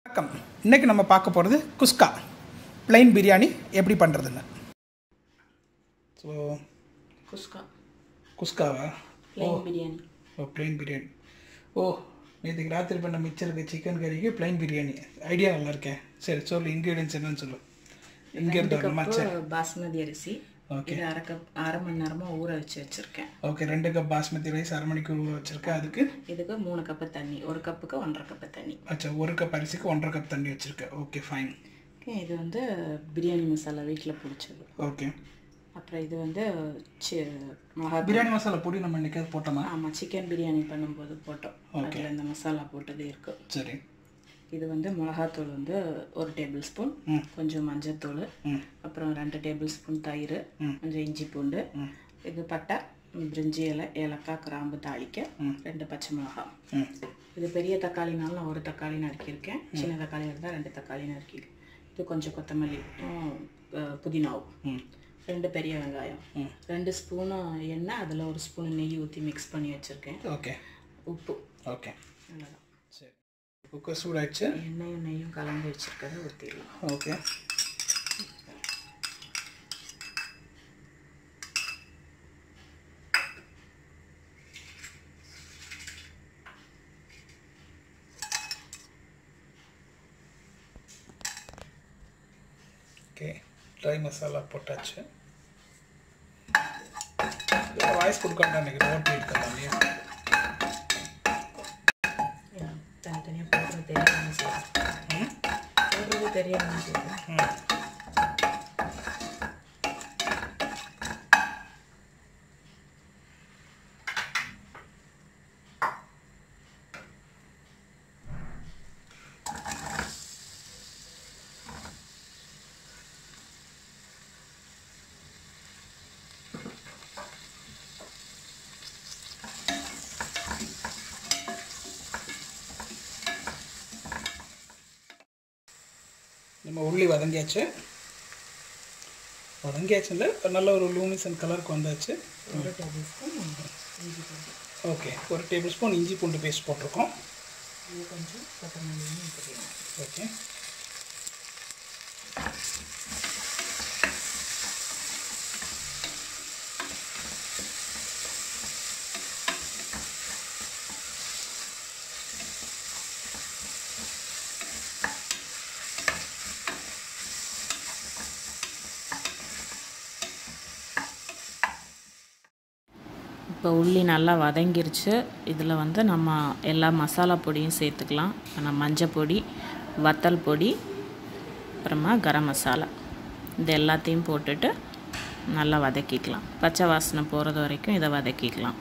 வணக்கம் இன்றைக்கி நம்ம பார்க்க போகிறது குஸ்கா ப்ளைன் பிரியாணி எப்படி பண்ணுறதுன்னு ஸோ குஸ்கா குஸ்காவா பிளைன் பிரியாணி ஓ ப்ளைன் பிரியாணி ஓ நேற்றுக்கு ராத்திரி பண்ண மிச்சம் இருக்க சிக்கன் கறிக்கு ப்ளைன் பிரியாணி ஐடியா நல்லா இருக்கேன் சரி சொல்லு இன்க்ரீடியன்ஸ் என்னன்னு சொல்லு இங்கே ரெண்டு இருந்த மச்ச கப்பு பாஸ்மதி அரிசி ஓகே இது அரை கப் அரை மணி நேரமாக ஊற வச்சு வச்சுருக்கேன் ஓகே ரெண்டு கப் பாஸ்மதி ரைஸ் அரை மணிக்கு ஊற வச்சுருக்கேன் அதுக்கு இதுக்கு மூணு கப்பு தண்ணி ஒரு கப்புக்கு ஒன்றரை கப்பு தண்ணி அச்சா ஒரு கப் அரிசிக்கு ஒன்றரை கப் தண்ணி வச்சுருக்கேன் ஓகே ஃபைன் ஓகே இது வந்து பிரியாணி மசாலா வீட்டில் பிடிச்சது ஓகே அப்புறம் இது வந்து சி மிளகா பிரியாணி மசாலா பொடி நம்ம இன்றைக்காவது போட்டோமா ஆமாம் சிக்கன் பிரியாணி பண்ணும்போது போட்டோம் அதில் இந்த மசாலா போட்டது இருக்கு சரி இது வந்து மிளகாத்தூள் வந்து ஒரு டேபிள் ஸ்பூன் கொஞ்சம் மஞ்சத்தூள் ம் அப்புறம் ரெண்டு டேபிள் ஸ்பூன் தயிர் கொஞ்சம் இஞ்சி பூண்டு இது பட்டை பிரிஞ்சி இலை ஏலக்காய் கிராம்பு தாளிக்க ரெண்டு பச்சை மிளகாய் ம் இது பெரிய தக்காளினாலும் நான் ஒரு தக்காளி நறுக்கியிருக்கேன் சின்ன தக்காளி இருந்தால் ரெண்டு தக்காளி நறுக்கியிருக்கேன் இது கொஞ்சம் கொத்தமல்லி ம், அஹ், புதினாவும் ம் ரெண்டு பெரிய வெங்காயம் ரெண்டு ஸ்பூனு எண்ணெய் அதில் ஒரு ஸ்பூன் நெய் ஊற்றி மிக்ஸ் பண்ணி வச்சுருக்கேன் ஓகே உப்பு ஓகே அவ்வளோதான் சரி குக்கர் சூடாயிடுச்சு எண்ணெயும் நெய்யும் கலந்து வச்சுருக்கதை ஊற்றிடலாம் ஓகே ஓகே ட்ரை மசாலா போட்டாச்சு வாய்ஸ் கொடுக்கணும் எனக்கு ஓட்டி இருக்கலாம் இல்லையா தனித்தனியாக போடுறது தெரியாமல் செய்யலாம் போடுறது தெரியாமல் செய்யலாம் ம் நம்ம உள்ளி வதங்கியாச்சு வதங்கியாச்சு இல்லை நல்ல ஒரு லூமிசன் கலருக்கு வந்தாச்சு ஒரு டேபிள் ஸ்பூன் இஞ்சி பூண்டு ஓகே ஒரு டேபிள் ஸ்பூன் இஞ்சி பூண்டு பேஸ்ட் போட்டிருக்கோம் இது கொஞ்சம் கொத்தமல்லியும் புதினா ஓகே இப்போ உள்ளி நல்லா வதங்கிருச்சு இதில் வந்து நம்ம எல்லா மசாலா பொடியும் சேர்த்துக்கலாம் நம்ம மஞ்சள் பொடி வத்தல் பொடி அப்புறமா கரம் மசாலா இது எல்லாத்தையும் போட்டுட்டு நல்லா வதக்கிக்கலாம் பச்சை வாசனை போகிறது வரைக்கும் இதை வதக்கிக்கலாம்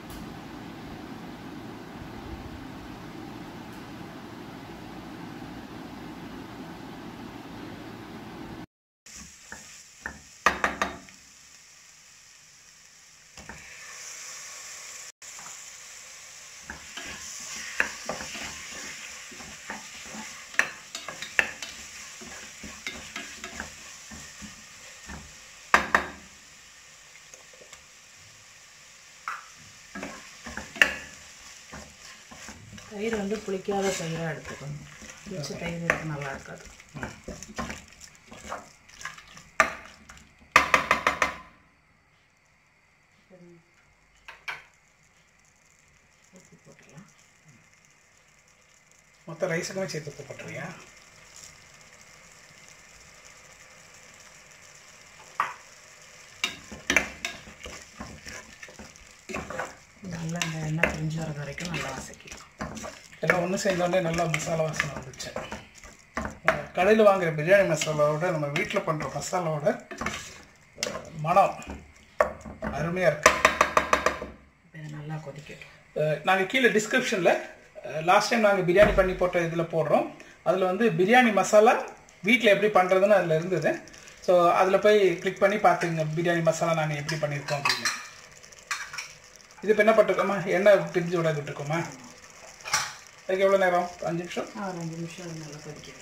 தயிர் வந்து புளிக்காத தயிராக எடுத்துக்கணும் புளிச்ச தயிர் எடுத்து நல்லா இருக்காது ஊற்றி போட்டுடலாம் மொத்த ரைஸுக்குமே சேர்த்து உப்பு போட்டுறியா நல்லா இந்த எண்ணெய் பிரிஞ்சு வர வரைக்கும் நல்லா வசக்கிக்கலாம் எல்லாம் ஒன்று சேர்ந்தோடனே நல்லா மசாலா வாசனை வந்துச்சு கடையில் வாங்குற பிரியாணி மசாலாவோட நம்ம வீட்டில் பண்ணுற மசாலாவோட அஹ், மனம் அருமையாக இருக்குது இப்போ இதை நல்லா கொதிக்கட்டும் நாங்கள் கீழே டிஸ்கிரிப்ஷனில் லாஸ்ட் டைம் நாங்கள் பிரியாணி பண்ணி போட்ட இதில் போடுறோம் அதில் வந்து பிரியாணி மசாலா வீட்டில் எப்படி பண்ணுறதுன்னு அதில் இருந்தது ஸோ அதில் போய் கிளிக் பண்ணி பார்த்துங்க பிரியாணி மசாலா நாங்கள் எப்படி பண்ணியிருக்கோம் அப்படின்னு இது இப்போ என்ன பண்ணிருக்கோமா எண்ணெய் பிரிஞ்சு விட விட்டுருக்கோமா அதுக்கு எவ்வளோ நேரம் அஞ்சு நிமிஷம் ஆ ஒரு அஞ்சு நிமிஷம் அது நல்லா கொதிக்கணும்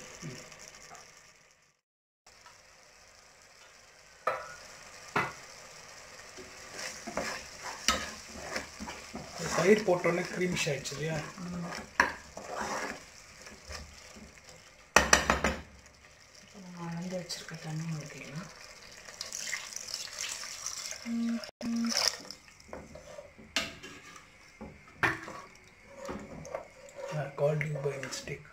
தயிர் போட்டோன்னே க்ரீமிஷ் ஆயிடுச்சு இல்லையா வச்சுருக்க தண்ணி ஊற்றிக்கலாம் கால்ட் யூ பை மிஸ்டேக்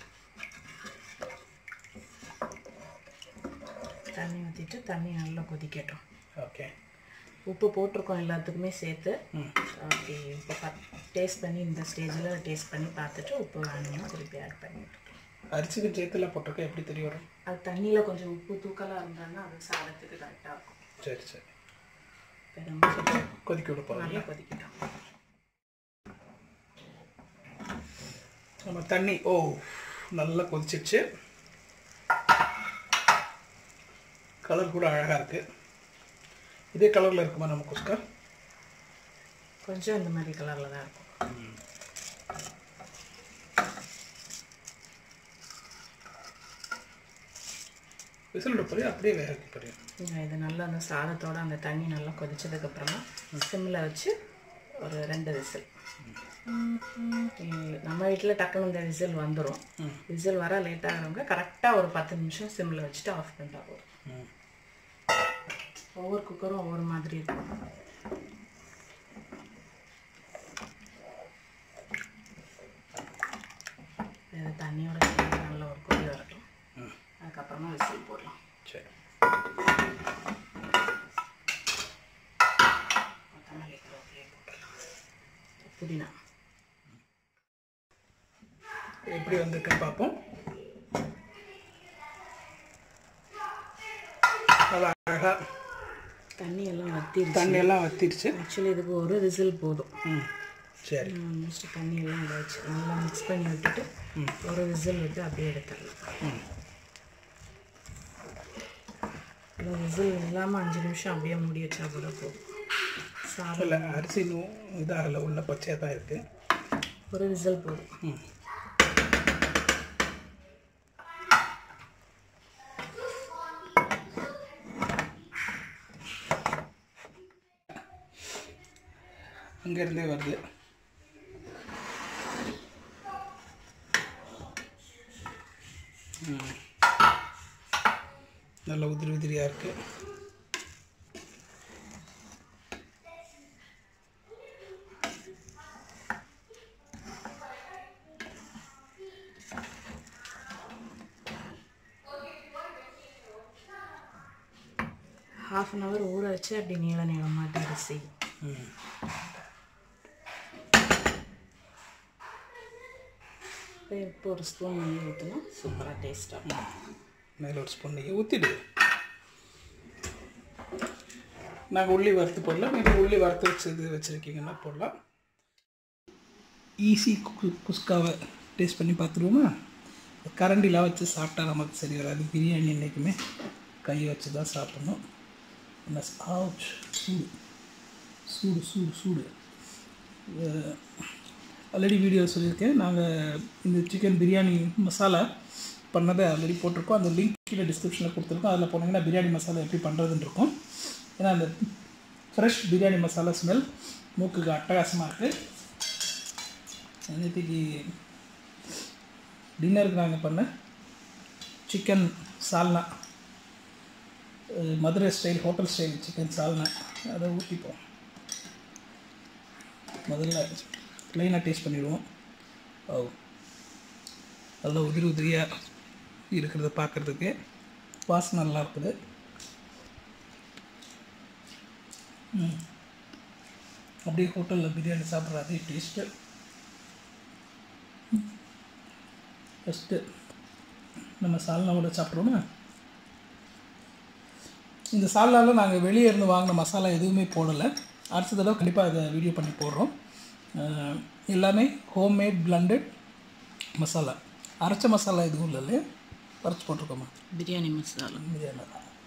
தண்ணி ஊற்றிட்டு தண்ணி நல்லா கொதிக்கட்டும் ஓகே உப்பு போட்டிருக்கோம் எல்லாத்துக்குமே சேர்த்து ம் அப்படி இப்போ டேஸ்ட் பண்ணி இந்த ஸ்டேஜில் டேஸ்ட் பண்ணி பார்த்துட்டு உப்பு வேணும்னா திருப்பி ஆட் பண்ணிட்டு அரிசிக்கு சேர்த்துல போட்டிருக்க எப்படி தெரிய வரும் அது தண்ணியில் கொஞ்சம் உப்பு தூக்கலாக இருந்ததுன்னா அது சாதத்துக்கு கரெக்டாக இருக்கும் சரி சரி இப்போ நம்ம கொதிக்க விட போகிறோம் நல்லா கொதிக்கிட்டோம் நம்ம தண்ணி ஓ நல்லா கொதிச்சிடுச்சு கலர் கூட அழகாக இருக்குது இதே கலரில் இருக்குமா நம்ம குஸ்கா கொஞ்சம் இந்த மாதிரி கலரில் தான் இருக்கும் விசில் விட போறியா அப்படியே வேக வைக்க போறியா நீங்கள் இது நல்லா அந்த சாதத்தோட அந்த தண்ணி நல்லா கொதிச்சதுக்கப்புறமா சிம்மில் வச்சு ஒரு ரெண்டு விசில் நம்ம வீட்டில் டக்குனு இந்த விசில் வந்துடும் விசில் வர லேட் ஆகிறவங்க கரெக்டாக ஒரு பத்து நிமிஷம் சிம்மில் வச்சுட்டு ஆஃப் பண்ணிட்டா போதும் ம் ஒவ்வொரு குக்கரும் ஒவ்வொரு மாதிரி இருக்கும் இது தண்ணியோட சேர்ந்து நல்ல ஒரு கொதி வரட்டும் ம் அதுக்கப்புறமா விசில் போடலாம் சரி கொத்தமல்லி கருவேப்பிலையை போட்டுடலாம் புதினா எப்படி வந்திருக்குன்னு பார்ப்போம் நல்லா அழகாக தண்ணி எல்லாம் வத்திருச்சு தண்ணி எல்லாம் வத்திடுச்சு ஆக்சுவலி இதுக்கு ஒரு விசில் போதும் ம் சரி ஆல்மோஸ்ட் தண்ணி எல்லாம் இதாச்சு நல்லா மிக்ஸ் பண்ணி விட்டுட்டு ஒரு விசில் விட்டு அப்படியே எடுத்துடலாம் ம் இல்லை விசில் இல்லாமல் அஞ்சு நிமிஷம் அப்படியே மூடி வச்சா கூட போதும் சாதம் இல்லை அரிசி இன்னும் இதாகலை உள்ள பச்சையாக தான் இருக்குது ஒரு விசில் போதும் ம் அங்கேருந்தே வருது ம். நல்ல உதிரி உதிரியாக இருக்குது ஹாஃப் அன் ஹவர் ஊற வச்சு அப்படி நீள நீளமாக அரிசி ம் இப்போ ஒரு ஸ்பூன் நெய் ஊற்றினா சூப்பராக டேஸ்ட்டாக மேலே ஒரு ஸ்பூன் நெய்யை ஊற்றிடு நாங்கள் உள்ளி வறுத்து போடலாம் நீங்கள் உள்ளி வறுத்து வச்சு இது வச்சுருக்கீங்கன்னா போடலாம் ஈஸி கு குஸ்காவை டேஸ்ட் பண்ணி பார்த்துருவோமா கரண்டிலாம் வச்சு சாப்பிட்டா நமக்கு சரி வராது பிரியாணி என்றைக்குமே கையை வச்சு தான் சாப்பிடணும் என்ன ஆவுச் சூடு சூடு சூடு சூடு ஆல்ரெடி வீடியோ சொல்லியிருக்கேன் நாங்கள் இந்த சிக்கன் பிரியாணி மசாலா பண்ணதை ஆல்ரெடி போட்டிருக்கோம் அந்த லிங்க் கீழே டிஸ்கிரிப்ஷனில் கொடுத்துருக்கோம் அதில் போனீங்கன்னா பிரியாணி மசாலா எப்படி பண்ணுறதுன்னு இருக்கும் ஏன்னா அந்த ஃப்ரெஷ் பிரியாணி மசாலா ஸ்மெல் மூக்குக்கு அட்டகாசமாக இருக்குது நேற்றுக்கு டின்னருக்கு நாங்கள் பண்ண சிக்கன் சால்னா அஹ் Madurai style hotel style chicken salna அதை ஊற்றிப்போம் முதல்ல ப்ளைனாக டேஸ்ட் பண்ணிடுவோம் ஓ நல்லா உதிரி உதிரியாக இருக்கிறத பார்க்குறதுக்கு வாசனை நல்லா இருக்குது ம் அப்படியே ஹோட்டலில் பிரியாணி சாப்பிட்ற அதே டேஸ்ட்டு ஃபஸ்ட்டு நம்ம சால்னாவோட சாப்பிட்றோமா இந்த சால்னாவில் நாங்கள் வெளியே இருந்து வாங்கின மசாலா எதுவுமே போடலை அடுத்த தடவை கண்டிப்பாக அதை வீடியோ பண்ணி போடுறோம் அஹ் எல்லாமே ஹோம்மேட் பிளண்டட் மசாலா அரைச்ச மசாலா எதுவும் இல்லை இல்லையா அரைச்சி போட்டிருக்கோமா பிரியாணி மசாலா பிரியாணி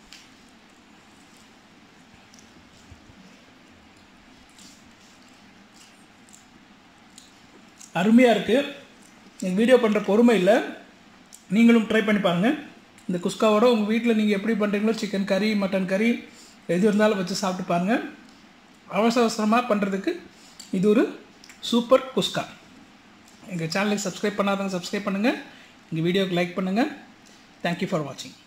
அருமையாக இருக்குது எனக்கு வீடியோ பண்ணுற பொறுமை இல்லை நீங்களும் ட்ரை பண்ணி பாருங்கள் இந்த குஸ்காவோட உங்கள் வீட்டில் நீங்கள் எப்படி பண்ணுறீங்களோ சிக்கன் கறி மட்டன் கறி எது இருந்தாலும் வச்சு சாப்பிட்டு பாருங்கள் அவசர அவசரமாக பண்ணுறதுக்கு இது ஒரு சூப்பர் குஸ்கா எங்கள் சேனலுக்கு சப்ஸ்கிரைப் பண்ணாதவங்க சப்ஸ்கிரைப் பண்ணுங்கள் எங்கள் வீடியோக்கு லைக் பண்ணுங்கள் தேங்க்யூ ஃபார் வாட்சிங்